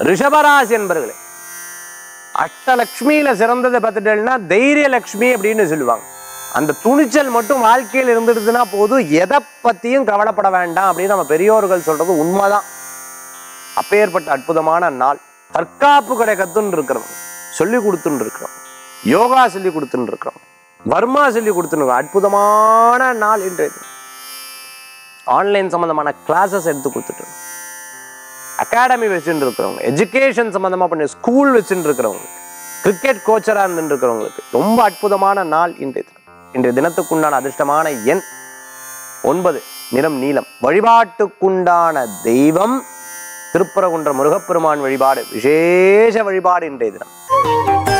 ரிஷபராசி என்பர்களே அஷ்டலக்ஷ்மியில சிறந்ததை பார்த்துட்டேன்னா தைரிய லக்ஷ்மி அப்படின்னு சொல்லுவாங்க அந்த துணிச்சல் மட்டும் வாழ்க்கையில் இருந்துடுதுன்னா போதும் எதை பத்தியும் கவலைப்பட வேண்டாம் அப்படின்னு நம்ம பெரியோர்கள் சொல்றது உண்மைதான் அப்பேற்பட்ட அற்புதமான நாள் தற்காப்பு கடை கத்துன்னு இருக்கிறவங்க சொல்லி கொடுத்துன்னு இருக்கிறவங்க யோகா சொல்லி கொடுத்துன்னு இருக்கிறவங்க வர்மா சொல்லி கொடுத்துன்னு அற்புதமான நாள் இன்றைய தினம். ஆன்லைன் சம்பந்தமான கிளாஸஸ் எடுத்து கொடுத்துட்டு அகாடமி வச்சுட்டு இருக்கிறவங்க எஜுகேஷன் சம்பந்தமா பண்ணி ஸ்கூல் வச்சுட்டு இருக்கிறவங்க கிரிக்கெட் கோச்சரா இருந்துட்டு இருக்கிறவங்களுக்கு ரொம்ப அற்புதமான நாள் இன்றைய தினம் இன்றைய தினத்துக்குண்டான அதிர்ஷ்டமான எண் ஒன்பது நிறம் நீலம் வழிபாட்டுக்குண்டான தெய்வம் திருப்பரங்குன்ற முருகப்பெருமான் வழிபாடு விசேஷ வழிபாடு இன்றைய தினம்